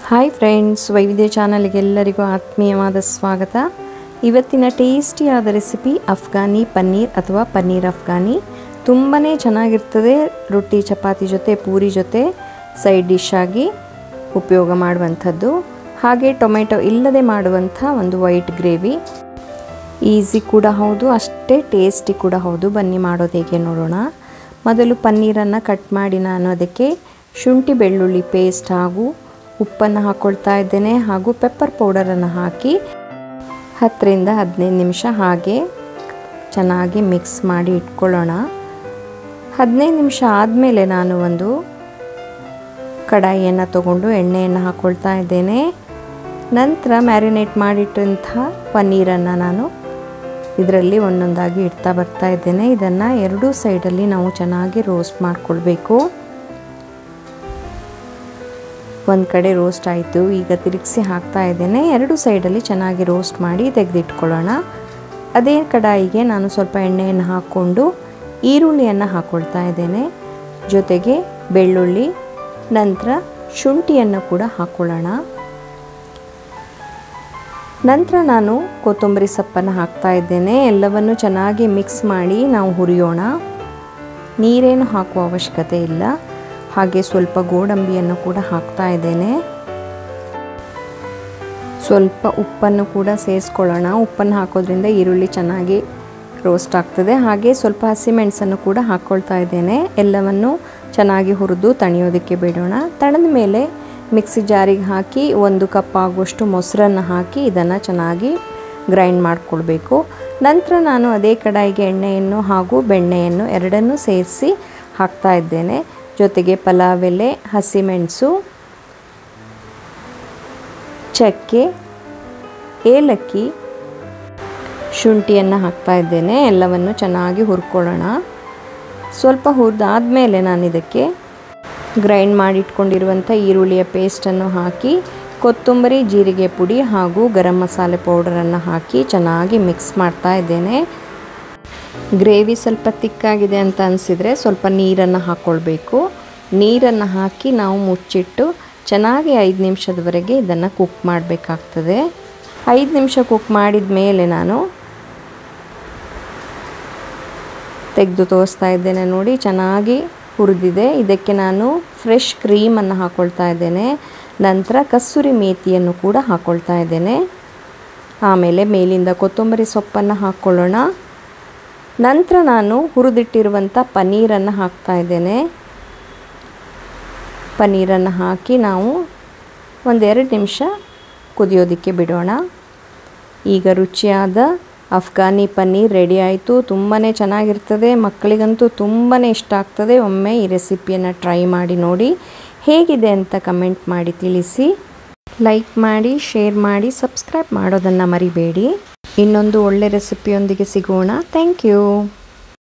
hi friends ವೈವಿಧ್ಯ ಚಾನಲ್ಗೆ ಎಲ್ಲರಿಗೂ ಆತ್ಮೀಯವಾದ ಸ್ವಾಗತ ಇವತ್ತಿನ ಟೇಸ್ಟಿಯಾದ ರೆಸಿಪಿ ಅಫ್ಘಾನಿ ಪನ್ನೀರ್ ಅಥವಾ ಪನ್ನೀರ್ ಅಫ್ಘಾನಿ ತುಂಬಾ ಚೆನ್ನಾಗಿರ್ತದೆ ರೊಟ್ಟಿ ಚಪಾತಿ ಜೊತೆ ಪೂರಿ ಜೊತೆ ಸೈಡ್ ಡಿಶ್ ಆಗಿ ಉಪಯೋಗ ಮಾಡುವಂಥದ್ದು ಹಾಗೆ ಟೊಮೆಟೊ ಇಲ್ಲದೆ ಮಾಡುವಂಥ ಒಂದು ವೈಟ್ ಗ್ರೇವಿ ಈಸಿ ಕೂಡ ಹೌದು ಅಷ್ಟೇ ಟೇಸ್ಟಿ ಕೂಡ ಹೌದು ಬನ್ನಿ ಮಾಡೋದು ಹೇಗೆ ನೋಡೋಣ ಮೊದಲು ಪನ್ನೀರನ್ನು ಕಟ್ ಮಾಡಿ ನಾನು ಅದಕ್ಕೆ ಶುಂಠಿ ಬೆಳ್ಳುಳ್ಳಿ ಪೇಸ್ಟ್ ಹಾಗೂ ಉಪ್ಪನ್ನು ಹಾಕ್ಕೊಳ್ತಾ ಇದ್ದೇನೆ ಹಾಗೂ ಪೆಪ್ಪರ್ ಪೌಡರನ್ನು ಹಾಕಿ ಹತ್ತರಿಂದ ಹದಿನೈದು ನಿಮಿಷ ಹಾಗೆ ಚೆನ್ನಾಗಿ ಮಿಕ್ಸ್ ಮಾಡಿ ಇಟ್ಕೊಳ್ಳೋಣ ಹದಿನೈದು ನಿಮಿಷ ಆದಮೇಲೆ ನಾನು ಒಂದು ಕಡಾಯಿಯನ್ನು ತಗೊಂಡು ಎಣ್ಣೆಯನ್ನು ಹಾಕ್ಕೊಳ್ತಾ ಇದ್ದೇನೆ ನಂತರ ಮ್ಯಾರಿನೇಟ್ ಮಾಡಿಟ್ಟಂಥ ಪನ್ನೀರನ್ನು ನಾನು ಇದರಲ್ಲಿ ಒಂದೊಂದಾಗಿ ಇಡ್ತಾ ಬರ್ತಾ ಇದ್ದೇನೆ ಇದನ್ನು ಎರಡೂ ಸೈಡಲ್ಲಿ ನಾವು ಚೆನ್ನಾಗಿ ರೋಸ್ಟ್ ಮಾಡಿಕೊಳ್ಬೇಕು ಒಂದು ಕಡೆ ರೋಸ್ಟ್ ಆಯಿತು ಈಗ ತಿರುಗಿಸಿ ಹಾಕ್ತಾ ಇದ್ದೇನೆ ಎರಡು ಸೈಡಲ್ಲಿ ಚೆನ್ನಾಗಿ ರೋಸ್ಟ್ ಮಾಡಿ ತೆಗೆದಿಟ್ಕೊಳ್ಳೋಣ ಅದೇ ಕಡಾಯಿಗೆ ನಾನು ಸ್ವಲ್ಪ ಎಣ್ಣೆಯನ್ನು ಹಾಕ್ಕೊಂಡು ಈರುಳ್ಳಿಯನ್ನು ಹಾಕ್ಕೊಳ್ತಾ ಇದ್ದೇನೆ ಜೊತೆಗೆ ಬೆಳ್ಳುಳ್ಳಿ ನಂತರ ಶುಂಠಿಯನ್ನು ಕೂಡ ಹಾಕ್ಕೊಳ್ಳೋಣ ನಂತರ ನಾನು ಕೊತ್ತಂಬರಿ ಸೊಪ್ಪನ್ನು ಹಾಕ್ತಾ ಇದ್ದೇನೆ ಎಲ್ಲವನ್ನು ಚೆನ್ನಾಗಿ ಮಿಕ್ಸ್ ಮಾಡಿ ನಾವು ಹುರಿಯೋಣ ನೀರೇನು ಹಾಕುವ ಅವಶ್ಯಕತೆ ಇಲ್ಲ ಹಾಗೆ ಸ್ವಲ್ಪ ಗೋಡಂಬಿಯನ್ನು ಕೂಡ ಹಾಕ್ತಾ ಇದ್ದೇನೆ ಸ್ವಲ್ಪ ಉಪ್ಪನ್ನು ಕೂಡ ಸೇರಿಸ್ಕೊಳ್ಳೋಣ ಉಪ್ಪನ್ನು ಹಾಕೋದ್ರಿಂದ ಈರುಳ್ಳಿ ಚೆನ್ನಾಗಿ ರೋಸ್ಟ್ ಆಗ್ತದೆ ಹಾಗೆ ಸ್ವಲ್ಪ ಹಸಿಮೆಣಸನ್ನು ಕೂಡ ಹಾಕ್ಕೊಳ್ತಾ ಇದ್ದೇನೆ ಎಲ್ಲವನ್ನು ಚೆನ್ನಾಗಿ ಹುರಿದು ತಣಿಯೋದಕ್ಕೆ ಬಿಡೋಣ ತಣದ ಮೇಲೆ ಮಿಕ್ಸಿ ಜಾರಿಗೆ ಹಾಕಿ ಒಂದು ಕಪ್ ಆಗುವಷ್ಟು ಮೊಸರನ್ನು ಹಾಕಿ ಇದನ್ನು ಚೆನ್ನಾಗಿ ಗ್ರೈಂಡ್ ಮಾಡಿಕೊಳ್ಬೇಕು ನಂತರ ನಾನು ಅದೇ ಕಡಾಯಿಗೆ ಎಣ್ಣೆಯನ್ನು ಹಾಗೂ ಬೆಣ್ಣೆಯನ್ನು ಎರಡನ್ನೂ ಸೇರಿಸಿ ಹಾಕ್ತಾ ಇದ್ದೇನೆ ಜೊತೆಗೆ ಪಲಾವ್ ಎಲೆ ಹಸಿಮೆಣಸು ಚಕ್ಕೆ ಏಲಕ್ಕಿ ಶುಂಠಿಯನ್ನು ಹಾಕ್ತಾ ಇದ್ದೇನೆ ಎಲ್ಲವನ್ನು ಚೆನ್ನಾಗಿ ಹುರ್ಕೊಳ್ಳೋಣ ಸ್ವಲ್ಪ ಹುರಿದಾದ್ಮೇಲೆ ನಾನು ಇದಕ್ಕೆ ಗ್ರೈಂಡ್ ಮಾಡಿಟ್ಕೊಂಡಿರುವಂಥ ಈರುಳ್ಳಿಯ ಪೇಸ್ಟನ್ನು ಹಾಕಿ ಕೊತ್ತಂಬರಿ ಜೀರಿಗೆ ಪುಡಿ ಹಾಗೂ ಗರಂ ಮಸಾಲೆ ಪೌಡರನ್ನು ಹಾಕಿ ಚೆನ್ನಾಗಿ ಮಿಕ್ಸ್ ಮಾಡ್ತಾ ಇದ್ದೇನೆ ಗ್ರೇವಿ ಸ್ವಲ್ಪ ತಿಕ್ಕಾಗಿದೆ ಅಂತ ಅನಿಸಿದರೆ ಸ್ವಲ್ಪ ನೀರನ್ನು ಹಾಕ್ಕೊಳ್ಬೇಕು ನೀರನ್ನು ಹಾಕಿ ನಾವು ಮುಚ್ಚಿಟ್ಟು ಚೆನ್ನಾಗಿ ಐದು ನಿಮಿಷದವರೆಗೆ ಇದನ್ನು ಕುಕ್ ಮಾಡಬೇಕಾಗ್ತದೆ ಐದು ನಿಮಿಷ ಕುಕ್ ಮಾಡಿದ ಮೇಲೆ ನಾನು ತೆಗೆದು ತೋರಿಸ್ತಾ ಇದ್ದೇನೆ ನೋಡಿ ಚೆನ್ನಾಗಿ ಹುರಿದಿದೆ ಇದಕ್ಕೆ ನಾನು ಫ್ರೆಶ್ ಕ್ರೀಮನ್ನು ಹಾಕ್ಕೊಳ್ತಾ ಇದ್ದೇನೆ ನಂತರ ಕಸ್ತೂರಿ ಮೇಥಿಯನ್ನು ಕೂಡ ಹಾಕ್ಕೊಳ್ತಾ ಇದ್ದೇನೆ ಆಮೇಲೆ ಮೇಲಿಂದ ಕೊತ್ತಂಬರಿ ಸೊಪ್ಪನ್ನು ಹಾಕ್ಕೊಳ್ಳೋಣ ನಂತರ ನಾನು ಹುರಿದಿಟ್ಟಿರುವಂಥ ಪನ್ನೀರನ್ನು ಹಾಕ್ತಾ ಇದ್ದೇನೆ ಪನ್ನೀರನ್ನು ಹಾಕಿ ನಾವು ಒಂದೆರಡು ನಿಮಿಷ ಕುದಿಯೋದಕ್ಕೆ ಬಿಡೋಣ ಈಗ ರುಚಿಯಾದ ಅಫ್ಘಾನಿ ಪನ್ನೀರ್ ರೆಡಿ ಆಯಿತು ತುಂಬಾ ಚೆನ್ನಾಗಿರ್ತದೆ ಮಕ್ಕಳಿಗಂತೂ ತುಂಬಾ ಇಷ್ಟ ಆಗ್ತದೆ ಒಮ್ಮೆ ಈ ರೆಸಿಪಿಯನ್ನು ಟ್ರೈ ಮಾಡಿ ನೋಡಿ ಹೇಗಿದೆ ಅಂತ ಕಮೆಂಟ್ ಮಾಡಿ ತಿಳಿಸಿ ಲೈಕ್ ಮಾಡಿ ಶೇರ್ ಮಾಡಿ ಸಬ್ಸ್ಕ್ರೈಬ್ ಮಾಡೋದನ್ನು ಮರಿಬೇಡಿ ಇನ್ನೊಂದು ಒಳ್ಳೆ ರೆಸಿಪಿಯೊಂದಿಗೆ ಸಿಗೋಣ ಥ್ಯಾಂಕ್ ಯು